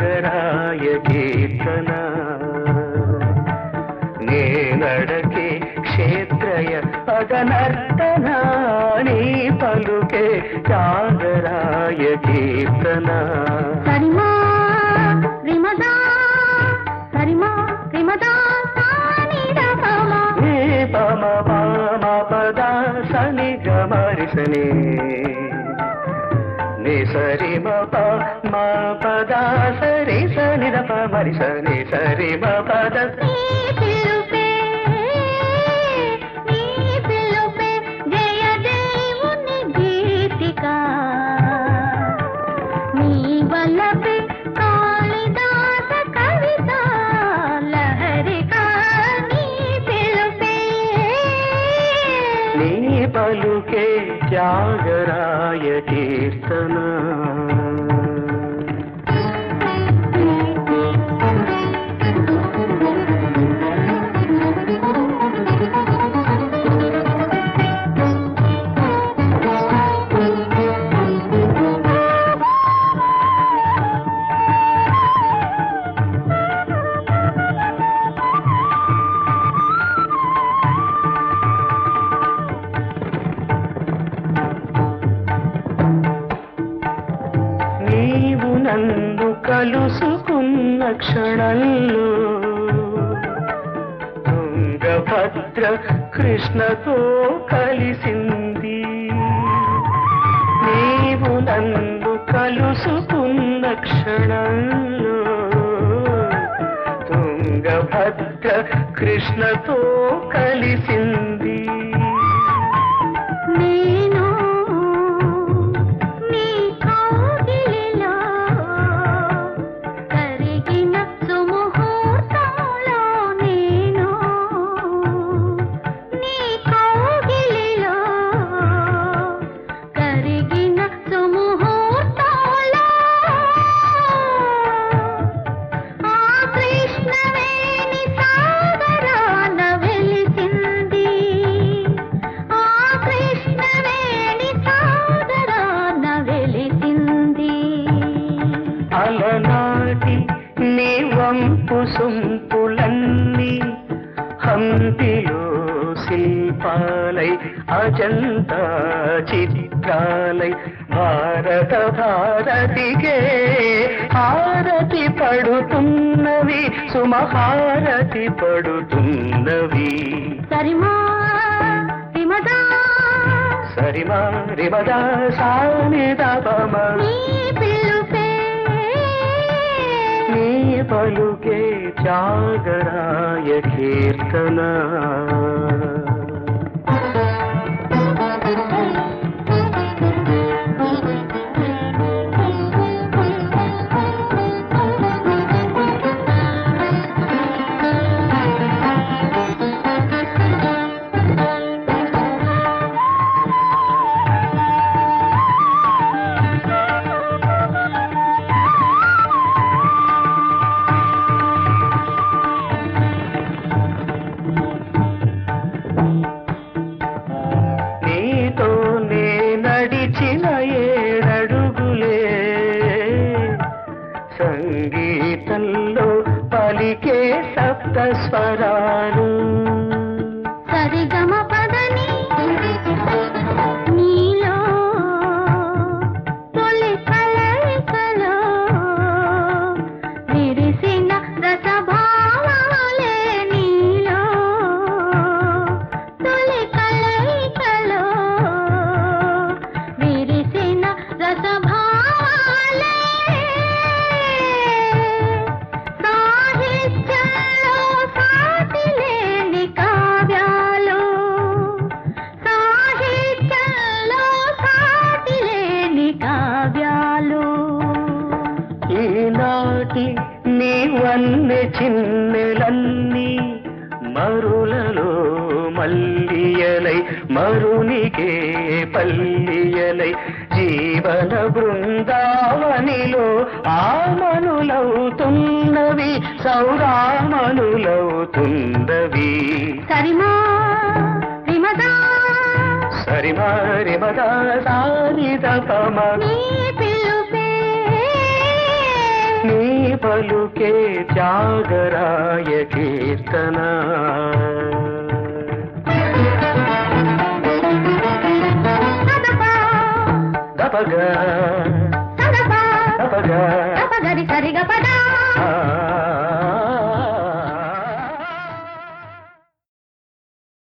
త్యాగరాయ కీర్తన నేనడకే క్షేత్రయ పదనర్తన నీ పలుకే త్యాగరాయ కీర్తన సరిమా రిమదా సరిమా రిమదా సానిరపమా నీ పమ పామ పద సని గమరిసని నీ సరి మ ప మ పద సరి సని ద ప మరి సని సరి మ పద నీ పిలుపే నీ పిలుపే జయ దేవుని గీతిక నీ వల్లపే కాళిదాస కవిత లహరిక నీ పిలుపే నీ పలుకే త్యాగరాయ కీర్తన నీవు నన్ను కలుసుకున్న క్షణంలో తుంగభద్ర కృష్ణతో కలిసింది నీవు నన్ను కలుసుకున్న క్షణంలో తుంగభద్ర కృష్ణతో కలిసింది నేను నీ కౌగిలిలో కరిగిన సుముహూర్తంలో నేను నీ కౌగిలిలో కరిగిన సుముహూర్తంలో ఆ కృష్ణవేణి సాగరాన వెలిసింది ఆ కృష్ణవేణి సాగరాన వెలిసింది అలనాటి నీ వంపు సొంపులన్నీ హంపిలో శిల్పాలై అజంతా చిత్రాలై భారత భారతికే హారతి పడుతున్నవి సుమహారతి పడుతున్నవి సరిమా విమదా సరిమా రిమదా సానిదపమ నీ పిలుపే నీ పలుకే జాగరాయ కీర్తన నీతో నే నడిచిన ఏడడుగులే సంగీతంలో పలికే సప్త స్వరాలు సరిగమ పదని నీలో తొలి కలయికలో విరిసిన రసభావాలే నీలో తొలి కలయికలో విరిసిన రసభావాలే సాహిత్యంలో సాటిలేని కావ్యాలు సాహిత్యంలో సాటిలేని కావ్యాలు ఈనాటి నీ వన్నె చిన్నెలన్నీ మరులలో మల్లియలై మరునికే పల్లియలై జీవన బృందావనిలో ఆమనులవుతున్నవి సౌరామనులవుతున్నవి సరిమా విమదా సరిమారి మదా సారి తపమ నీ పిలుపే నీ పలుకే త్యాగరాయ కీర్తన పదపా దపగా